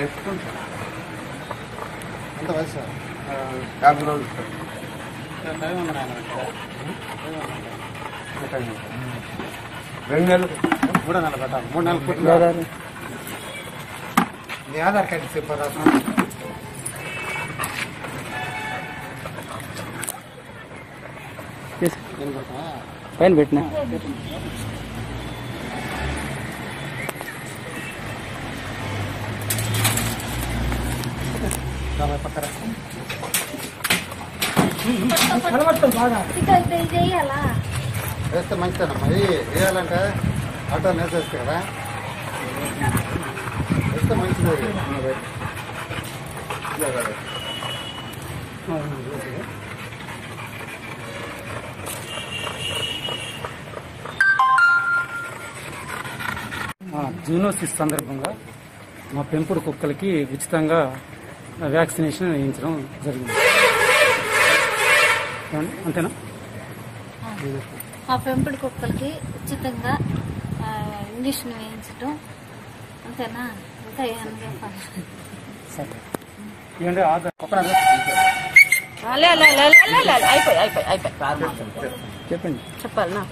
ఎత్తుకుంటారు ఎంత వయసు యాభై రోజులు సార్. టైం ఉంది నాయన ఈ టైం ఉంది. రెండు నెలలు మూడో నెలలు పెట్టాలి మూడు నెలలు పుట్టిన నీ ఆధార్ కార్డు చెప్పరా నేను పెడతావా పైన పెట్టినా యాభై పక్కన ఇక్కడ ఇది చెయ్యాలా వేస్తే మంచిదేనమ్మా ఇది వేయాలంటే ఆటో నేసేస్తే కదా వేస్తే మంచిది ఇది. జూనోసిస్ సందర్భంగా మా పెంపుడు కుక్కలకి ఉచితంగా వ్యాక్సినేషన్ వేయించడం జరిగింది ఏమండి? అంతేనా మా పెంపుడు కుక్కలకి ఉచితంగా ఆ, ఇంజక్షన్ వేయించటం అంతేనా ఇంకా ఏమన్నా చెప్పాలి సరే ఏంటంటే ఆధార్ లే, లే, లే, లే, లే, లే, అయిపోయి అయిపోయి అయిపోయి చెప్పండి చెప్పాలనా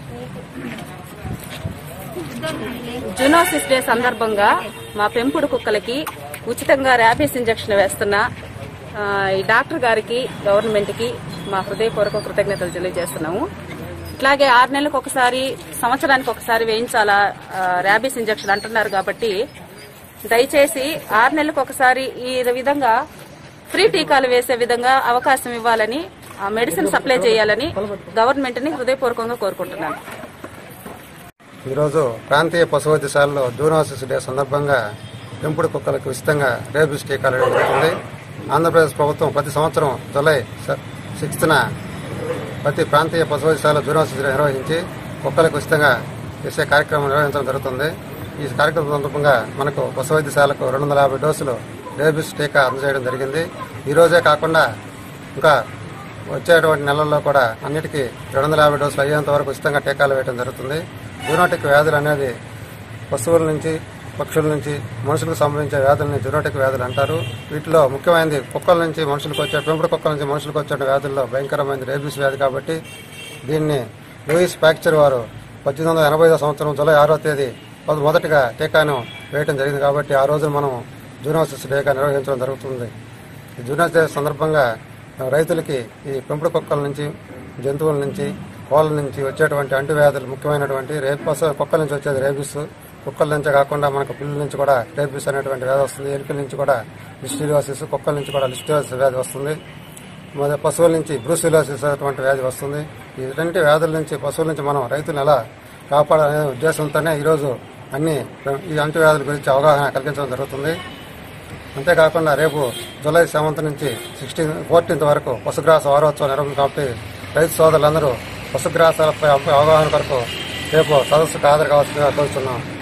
జునోసిస్ డే సందర్భంగా మా పెంపుడు కుక్కలకి ఉచితంగా ర్యాబీస్ ఇంజెక్షన్ వేస్తున్న ఆ, ఈ డాక్టర్ గారికి గవర్నమెంట్ కి మా హృదయపూర్వక కృతజ్ఞతలు తెలియజేస్తున్నాము ఇట్లాగే ఆరు నెలలకు ఒకసారి సంవత్సరానికి ఒకసారి వేయించాలా ఆ, ర్యాబీస్ ఇంజెక్షన్ అంటున్నారు కాబట్టి దయచేసి ఆరు నెలలకు ఒకసారి ఈ విధంగా ఫ్రీ టీకాలు వేసే విధంగా అవకాశం ఇవ్వాలని ఆ మెడిసిన్ సప్లై చేయాలని గవర్నమెంట్ ని హృదయపూర్వకంగా కోరుకుంటున్నాను ఈరోజు ప్రాంతీయ పశు వైద్యశాలలో జూనోసిస్ డే సందర్భంగా పెంపుడు కుక్కలకు ఉచితంగా రేబీస్ టీకాలు వేయడం జరుగుతుంది ఆంధ్రప్రదేశ్ ప్రభుత్వం ప్రతి సంవత్సరం జూలై సిక్స్త్న ప్రతి ప్రాంతీయ పశు వైద్యశాల జూనోసిస్ డే నిర్వహించి కుక్కలకు ఉచితంగా చేసే కార్యక్రమం నిర్వహించడం జరుగుతుంది ఈ కార్యక్రమం సందర్భంగా మనకు పశు వైద్యశాలకు రెండు వందల యాభై డోసులు రేబీస్ టీకా అందజేయడం జరిగింది ఈ రోజే కాకుండా ఇంకా వచ్చేటువంటి నెలల్లో కూడా అన్నిటికీ రెండు వందల యాభై డోసులు అయ్యేంత వరకు ఉచితంగా టీకాలు వేయడం జరుగుతుంది జూనోటిక్ వ్యాధులు అనేది పశువుల నుంచి పక్షుల నుంచి మనుషులకు సంబంధించే వ్యాధుల్ని జూనోటిక్ వ్యాధులు అంటారు వీటిలో ముఖ్యమైనది కుక్కల నుంచి మనుషులకు వచ్చే పెంపుడు కుక్కల నుంచి మనుషులకు వచ్చే వ్యాధుల్లో భయంకరమైనది రేబీస్ వ్యాధి కాబట్టి దీన్ని లూయిస్ ఫ్యాక్చర్ వారు పద్దెనిమిది వందల ఎనభై ఐదో సంవత్సరం జూలై ఆరో తేదీ మొద- మొదటగా టీకాను వేయడం జరిగింది కాబట్టి ఆ రోజు మనం జూనోసిస్ డేగా నిర్వహించడం జరుగుతుంది ఈ జూనోసిస్ డే సందర్భంగా రైతులకి ఈ పెంపుడు కుక్కల నుంచి జంతువుల నుంచి కోళ్ళ నుంచి వచ్చేటువంటి అంటువ్యాధులు ముఖ్యమైనటువంటి రేపస్ కుక్కల నుంచి వచ్చేది రేబిస్ కుక్కల నుంచే కాకుండా మనకు పిల్లల నుంచి కూడా రేబిస్ అనేటువంటి వ్యాధి వస్తుంది ఎలుకల నుంచి కూడా లిస్టిరియోసిస్ కుక్కల నుంచి కూడా లిస్టిరియోసిస్ వ్యాధి వస్తుంది మరి పశువుల నుంచి బ్రూసిలోసిస్ అటువంటి వ్యాధి వస్తుంది ఈ రెండు వ్యాధుల నుంచి పశువుల నుంచి మనం రైతులను ఎలా కాపాడాలనే ఉద్దేశంతోనే ఈరోజు అన్ని ఈ అంటువ్యాధుల గురించి అవగాహన కలిగించడం జరుగుతుంది అంతేకాకుండా రేపు జూలై సెవెంత్ నుంచి సిక్స్టీన్ ఫోర్టీన్త్ వరకు పశుగ్రాస వారోత్సవం నిర్వహింది కాబట్టి రైతు సోదరులందరూ పశుగ్రాసాలపై అవగాహన కొరకు రేపు సదస్సుకు హాజరు కావాల్సిందిగా కోరుతున్నాం